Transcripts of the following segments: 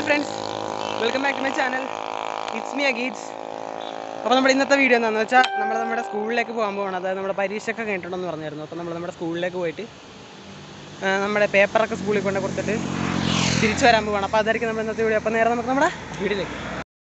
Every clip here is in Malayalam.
Friends welcome back to my channel it's me അഗീറ്റ്സ് അപ്പോൾ നമ്മുടെ ഇന്നത്തെ വീഡിയോ എന്താണെന്ന് വെച്ചാൽ നമ്മൾ നമ്മുടെ സ്കൂളിലേക്ക് പോകാൻ പോകണം അതായത് നമ്മുടെ പരീക്ഷയൊക്കെ കഴിഞ്ഞിട്ടുണ്ടെന്ന് പറഞ്ഞായിരുന്നു അപ്പോൾ നമ്മൾ നമ്മുടെ സ്കൂളിലേക്ക് പോയിട്ട് ആ, നമ്മുടെ പേപ്പറൊക്കെ സ്കൂളിൽ കൊണ്ട് കൊടുത്തിട്ട് തിരിച്ചു വരാൻ പോവാണ് അപ്പോൾ അതായിരിക്കും നമ്മൾ ഇന്നത്തെ വീഡിയോ അപ്പോൾ നേരെ നമുക്ക് നമ്മുടെ വീഡിയോയിലേക്ക്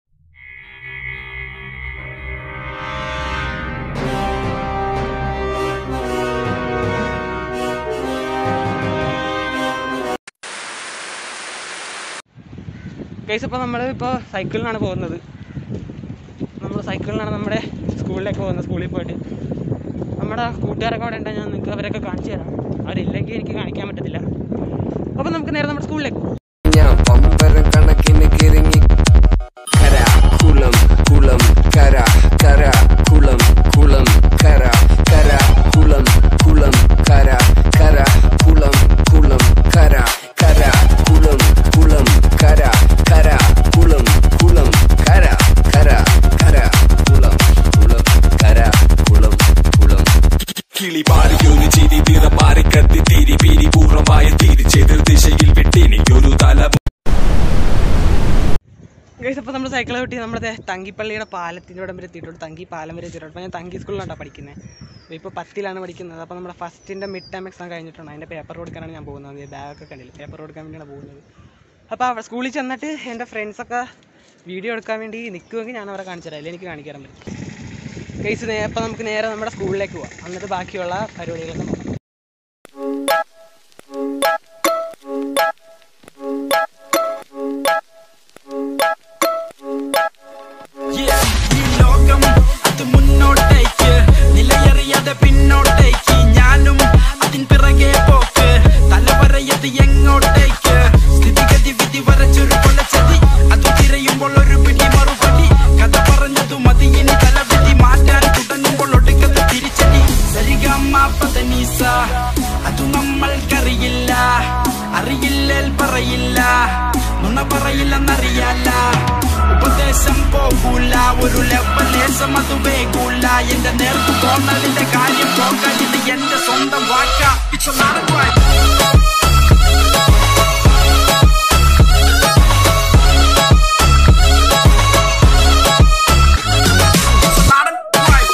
കേസ് ഇപ്പോൾ നമ്മൾ ഇപ്പോൾ സൈക്കിളിനാണ് പോകുന്നത് നമ്മൾ സൈക്കിളിനാണ് നമ്മുടെ സ്കൂളിലേക്ക് പോകുന്നത് സ്കൂളിൽ പോയിട്ട് നമ്മുടെ കൂട്ടുകാരൊക്കെ അവിടെ ഉണ്ടെങ്കിൽ ഞാൻ നിങ്ങൾക്ക് അവരൊക്കെ കാണിച്ചു തരാം അവരില്ലെങ്കിൽ എനിക്ക് കാണിക്കാൻ പറ്റത്തില്ല അപ്പോൾ നമുക്ക് നേരെ നമ്മുടെ സ്കൂളിലേക്ക് പോകാം ഞാൻ പമ്പരം കണക്കിന് കിറങ്ങി കര കുളം കുളം കര കര കുളം കുളം കര കര കുളം കുളം കര കര കുളം കുളം കര കര കുളം കുളം കര കര കുളം കുളം കര കര കര കുളം കുളം കര കുളം കുളം കിളി പാറിയൊരു ചിരി നിറമാറി കത്തി തിരി പിരി പൂർണ്ണമായ തിരിച്ചെതിർ ദിശയിൽ വിട്ടിനിയൊരു തല ഗൈസ് അപ്പോൾ നമ്മൾ സൈക്കിൾ കിട്ടി നമ്മുടെ തങ്കിപ്പള്ളിയുടെ പാലത്തിൻ്റെ ഇവിടം വരെ എത്തിയിട്ടുണ്ട് തങ്കി പാലം വരെ എത്തിയിട്ടുണ്ട് അപ്പോൾ ഞാൻ തങ്കി സ്കൂളിലാണ് പഠിക്കുന്നത് അപ്പോൾ ഇപ്പോൾ പത്തിലാണ് പഠിക്കുന്നത് അപ്പോൾ നമ്മുടെ ഫസ്റ്റിൻ്റെ മിഡ് ടൈം എക്സാം കഴിഞ്ഞിട്ടുണ്ട് അതിൻ്റെ പേപ്പർ കൊടുക്കാനാണ് ഞാൻ പോകുന്നത് ബാഗൊക്കെ കണ്ടില്ല പേപ്പർ കൊടുക്കാൻ വേണ്ടിയാണ് പോകുന്നത് അപ്പോൾ അവിടെ സ്കൂളിൽ ചെന്നിട്ട് എൻ്റെ ഫ്രണ്ട്സൊക്കെ വീഡിയോ എടുക്കാൻ വേണ്ടി നിൽക്കുമെങ്കിൽ ഞാൻ അവരെ കാണിച്ചു തരാം അല്ലെങ്കിൽ എനിക്ക് കാണിക്കാൻ പറ്റും ഗൈസ് നേ അപ്പോൾ നമുക്ക് നേരെ നമ്മുടെ സ്കൂളിലേക്ക് പോവാം എന്നിട്ട് ബാക്കിയുള്ള പരിപാടികളൊക്കെ നോക്കാം Yeah, ഈ ലോകം അത് മുന്നോട്ടേക്ക് നിലയറിയാതെ പിന്നോട്ടേക്ക് ഞാനും അതിൻ പിറകെ പോക്ക് തലവരയത് എങ്ങോട്ടേക്ക് സ്ഥിതിഗതി വിധി വരച്ചൊരു കൊലച്ചതി അത് തിരയുമ്പോൾ ഒരു പിടി മറുപടി കഥ പറഞ്ഞതു മതി ഇനി തലവിധി മാറ്റാൻ തുടങ്ങുമ്പോൾ ഒടുക്കത്ത് തിരിച്ചടി സരിഗമ്മ പതനീസ അതു നമ്മൾക്കറിയില്ല അറിയില്ലേൽ പറയില്ല നുണ പറയില്ലെന്നറിയാല ഉപദേശം പോകൂല ഒരു ലെവലേശം അത് വേകൂല എന്റെ നേർക്ക് പോന്നതിന്റെ കാര്യം പോകാൻ ഇത് എന്റെ സ്വന്തം വാക്ക ഇറ്റ്സ് എ നാടൻ vibe. It's a നാടൻ vibe.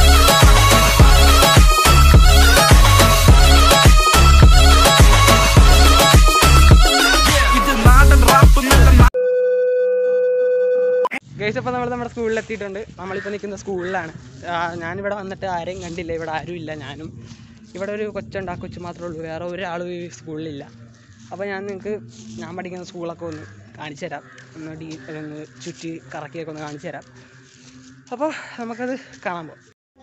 ഇത് നാടൻ റാപ്പ് നല്ല നാ- ഗൈസ് അപ്പോൾ നമ്മൾ നമ്മുടെ സ്കൂളിൽ എത്തിയിട്ടുണ്ട് നമ്മളിപ്പോൾ നിൽക്കുന്ന സ്കൂളിലാണ് ആ, ഞാനിവിടെ വന്നിട്ട് ആരെയും കണ്ടില്ല ഇവിടെ ആരും ഇല്ല ഞാനും ഇവിടെ ഒരു കൊച്ചുണ്ട് ആ കൊച്ചു മാത്രമേ ഉള്ളൂ വേറെ ഒരാളും ഈ സ്കൂളിലില്ല അപ്പോൾ ഞാൻ നിങ്ങൾക്ക് ഞാൻ പഠിക്കുന്ന സ്കൂളൊക്കെ ഒന്ന് കാണിച്ചു തരാം ഒന്ന് ഡീ ഒന്ന് ചുറ്റി കറക്കിയൊക്കെ ഒന്ന് കാണിച്ചു തരാം അപ്പോൾ നമുക്കത് കാണാൻ പോകാം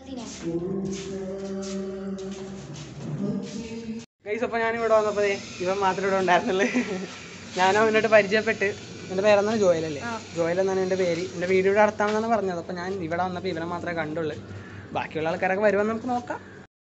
ഗൈസ് അപ്പോൾ ഞാനിവിടെ വന്നപ്പോൾ ഇവൻ മാത്രമേ ഇവിടെ ഉണ്ടായിരുന്നുള്ളൂ ഞാൻ അവനോട്ട് പരിചയപ്പെട്ട് എൻ്റെ പേരെന്നാണ് ജോയൽ അല്ലേ ജോയൽ എന്നാണ് എൻ്റെ പേര് എൻ്റെ വീഡിയോയുടെ അടുത്താണെന്നാണ് പറഞ്ഞത് അപ്പോൾ ഞാൻ ഇവിടെ വന്നപ്പോൾ ഇവനെ മാത്രമേ കണ്ടുള്ളൂ ബാക്കിയുള്ള ആൾക്കാരൊക്കെ വരുമെന്ന് നമുക്ക് നോക്കാം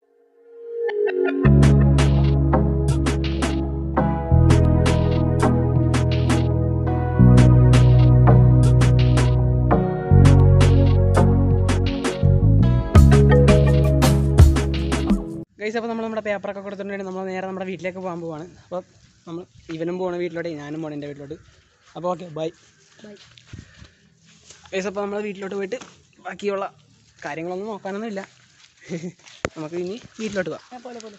ഗൈസ് അപ്പോൾ നമ്മൾ നമ്മുടെ പേപ്പറൊക്കെ കൊടുത്തിട്ടുണ്ടെങ്കിൽ നമ്മൾ നേരെ നമ്മുടെ വീട്ടിലേക്ക് പോകാൻ പോവാണ് അപ്പോൾ നമ്മൾ ഇവനും പോകണം വീട്ടിലോട്ട് ഞാനും പോകണം എൻ്റെ വീട്ടിലോട്ട് അപ്പോൾ ഓക്കെ ബൈ ബൈ ഗൈസ് അപ്പോൾ നമ്മൾ വീട്ടിലോട്ട് പോയിട്ട് ബാക്കിയുള്ള കാര്യങ്ങളൊന്നും നോക്കാനൊന്നും ഇല്ല നമുക്ക് ഇനി വീട്ടിലോട്ട് പോകാം പോലെ പോലെ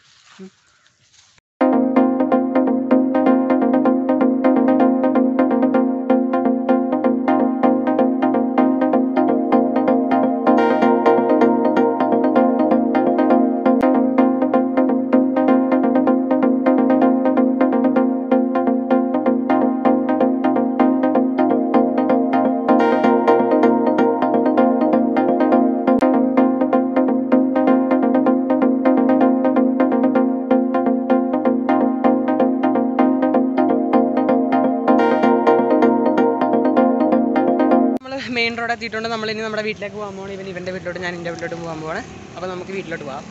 നമ്മൾ മെയിൻ റോഡ് എത്തിയിട്ടുണ്ട് നമ്മൾ ഇനി നമ്മുടെ വീട്ടിലേക്ക് പോകാൻ പോകണം ഇവൻ ഇവൻ്റെ വീട്ടിലോട്ട് ഞാൻ എൻ്റെ വീട്ടിലോട്ട് പോകാൻ പോവാണ് അപ്പോൾ നമുക്ക് വീട്ടിലോട്ട് പോകാം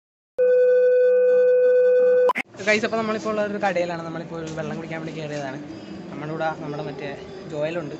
കൈസ് അപ്പോൾ നമ്മളിപ്പോൾ ഉള്ള ഒരു കടയിലാണ് നമ്മളിപ്പോൾ ഒരു വെള്ളം കുടിക്കാൻ വേണ്ടി കയറിയതാണ് നമ്മുടെ കൂടെ നമ്മുടെ മറ്റേ ജോയലുണ്ട്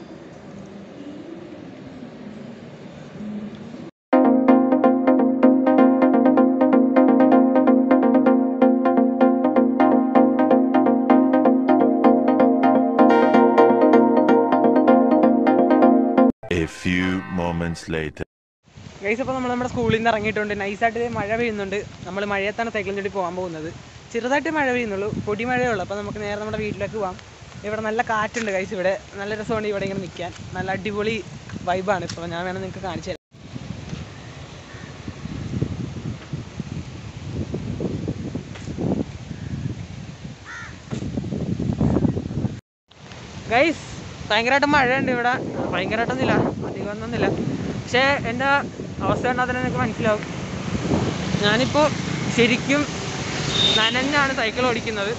few moments later. ഗൈസ് അപ്പോൾ നമ്മൾ നമ്മുടെ സ്കൂളിൽ നിന്ന് ഇറങ്ങിയിട്ടുണ്ട് നൈസായിട്ട് മഴ പെയ്യുന്നുണ്ട് നമ്മൾ മഴയത്താണ് സൈക്കിളിൽ ചൂടി പോകാൻ പോകുന്നത് ചെറുതായിട്ട് മഴ പെയ്യുന്നുള്ളൂ പൊടി മഴയുള്ളൂ അപ്പോൾ നമുക്ക് നേരെ നമ്മുടെ വീട്ടിലേക്ക് പോകാം ഇവിടെ നല്ല കാറ്റുണ്ട് ഗൈസ് ഇവിടെ നല്ല രസമാണ് ഇവിടെ ഇങ്ങനെ നിൽക്കാൻ നല്ല അടിപൊളി വൈബാണ് ഇപ്പോൾ ഞാൻ വേണം നിങ്ങൾക്ക് കാണിച്ചു തരാം ഗൈസ് ഭയങ്കരമായിട്ട് മഴയുണ്ട് ഇവിടെ ഭയങ്കരമായിട്ടൊന്നുമില്ല അധികമൊന്നുമില്ല പക്ഷേ എൻ്റെ അവസ്ഥ കണ്ടാൽ തന്നെ നിങ്ങൾക്ക് മനസ്സിലാവും ഞാനിപ്പോൾ ശരിക്കും നനഞ്ഞാണ് സൈക്കിൾ ഓടിക്കുന്നത്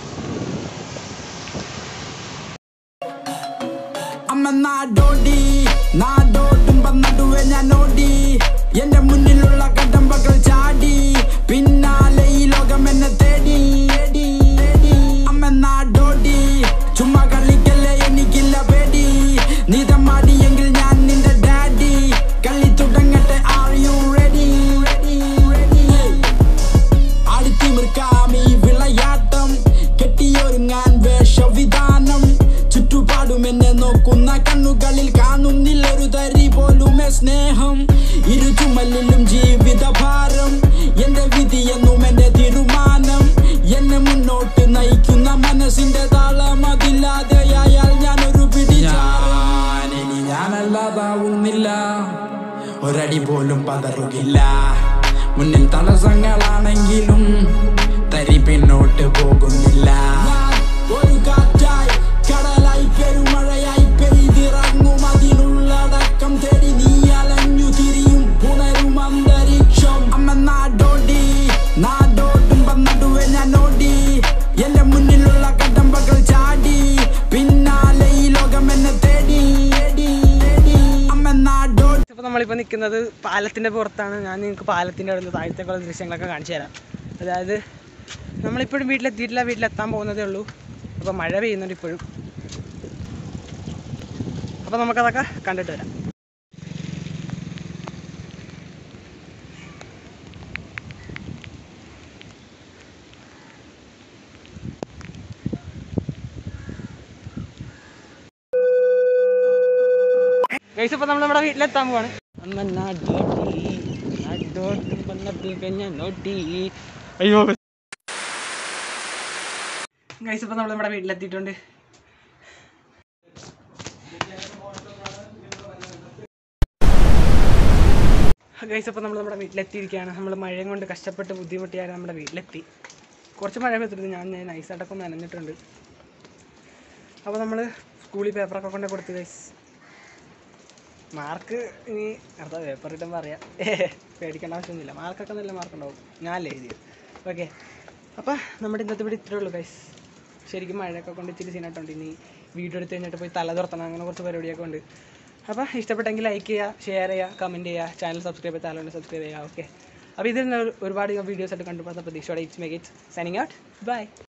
അമ്മ നാടോടി നാടോടുമ്പം നടുവെ ഞാൻ ഓടി എന്റെ മുന്നിലുള്ള കടമ്പകൾ ചാടി പിന്നാലെ ഈ ലോകം എന്നെ തേടി തേടി, തേടി. അമ്മ നാടോടി ചുമ്മാ കളിക്കല്ലേ എനിക്കില്ല പേടി നീതമാടിയെങ്കിൽ ഞാൻ നിന്റെ ഡാഡി കളി തുടങ്ങട്ടെ are you ready ready ready ആടിത്തിമിർക്കാം ഈ വിളയാട്ടം കെട്ടിയൊരുങ്ങാൻ വേഷവിധാനം ചുറ്റുപാടും എന്നെ നോക്കുന്ന കണ്ണുകളിൽ കാണുന്നില്ല ഒരു തരി പോലുമേ സ്നേഹം ഇരു ചുമലിലും ജീവിത ഭാരം എന്റെ വിധി എന്നും എന്റെ തീരുമാനം എന്നെ മുന്നോട്ട് നയിക്കുന്ന മനസ്സിന്റെ താളം അതില്ലാതെയായാൽ ഞാനൊരു പിടിച്ചാൻ ഇനി ഞാനല്ലാതാവുന്നില്ല ഒരടി പോലും പതറുകില്ല മുന്നിൽ തടസ്സങ്ങളാണെങ്കിലും തരി പിന്നോട്ട് പോകുന്നില്ല ഒരു കാറ്റായി കടലായി പെരുമഴയായി പെയ്തിറങ്ങും അതിനുള്ളടക്കം തേടി നീ അലഞ്ഞു തിരിയും പുണരും അന്തരീക്ഷം അമ്മ നാടോടി നാടോടുമ്പം നടുവെ ഞാൻ ഓടി എന്റെ മുന്നിലുള്ള കടമ്പകൾ ചാടി പിന്നാലെ ഈ ലോകം എന്നെ തേടി തേടി, തേടി. അമ്മ നാടോടി ഇപ്പോൾ നമ്മളിപ്പോൾ നിൽക്കുന്നത് പാലത്തിൻ്റെ പുറത്താണ് ഞാൻ നിങ്ങൾക്ക് പാലത്തിൻ്റെ അവിടെ നിന്ന് താഴത്തേക്കുള്ള ദൃശ്യങ്ങളൊക്കെ കാണിച്ചു തരാം അതായത് നമ്മളിപ്പോഴും വീട്ടിലെത്തിയിട്ടില്ല വീട്ടിലെത്താൻ പോകുന്നതേ ഉള്ളൂ അപ്പോൾ മഴ പെയ്യുന്നുണ്ട് ഇപ്പോഴും അപ്പോൾ നമുക്കതൊക്കെ കണ്ടിട്ട് വരാം ഗൈസ് ഇപ്പോൾ നമ്മൾ നമ്മുടെ വീട്ടിലെത്താൻ പോവാണ് അമ്മ നാടോടി നാടോട്ടും വന്നപ്പോൾ കഴിഞ്ഞ നോട്ടി അയ്യോ ഗൈസ് ഇപ്പോൾ നമ്മൾ നമ്മുടെ വീട്ടിലെത്തിയിട്ടുണ്ട് ഗൈസ് അപ്പോൾ നമ്മൾ നമ്മുടെ വീട്ടിലെത്തിയിരിക്കുകയാണ് നമ്മൾ മഴയും കൊണ്ട് കഷ്ടപ്പെട്ട് ബുദ്ധിമുട്ടിയാണ് നമ്മുടെ വീട്ടിലെത്തി കുറച്ച് മഴ പെയ്തിട്ടുണ്ട് ഞാൻ ഞാൻ നൈസായിട്ടൊക്കെ ഒന്ന് നനഞ്ഞിട്ടുണ്ട് അപ്പോൾ നമ്മൾ സ്കൂളിൽ പേപ്പറൊക്കെ കൊണ്ട് കൊടുത്തു ഗൈസ് മാർക്ക് ഇനി അടുത്ത പേപ്പർ കിട്ടുമ്പോൾ അറിയാം പേടിക്കേണ്ട ആവശ്യമൊന്നുമില്ല മാർക്കൊക്കെ നല്ല മാർക്ക് ഉണ്ടാവും ഞാനല്ലേ എഴുതിയത് ഓക്കെ അപ്പോൾ നമ്മുടെ ഇന്നത്തെ ഇവിടെ ഇത്രേ ഉള്ളൂ ഗൈസ് ശരിക്കും മഴയൊക്കെ കൊണ്ട് ഇത്തിരി സീനായിട്ടുണ്ട് ഇനി വീഡിയോ എടുത്ത് കഴിഞ്ഞിട്ട് പോയി തല തുറത്തണം അങ്ങനെ കുറച്ച് പരിപാടിയൊക്കെ ഉണ്ട് അപ്പോൾ ഇഷ്ടപ്പെട്ടെങ്കിൽ ലൈക്ക് ചെയ്യുക ഷെയർ ചെയ്യുക കമൻറ്റ് ചെയ്യുക ചാനൽ സബ്സ്ക്രൈബ് ചെയ്ത് താലോണ്ട് സബ്സ്ക്രൈബ് ചെയ്യുക ഓക്കെ അപ്പോൾ ഇതിൽ നിന്ന് ഒരുപാട് വീഡിയോസ് ആയിട്ട് കണ്ടുപോകുന്ന പ്രതീക്ഷയോടെ it's make it's signing out by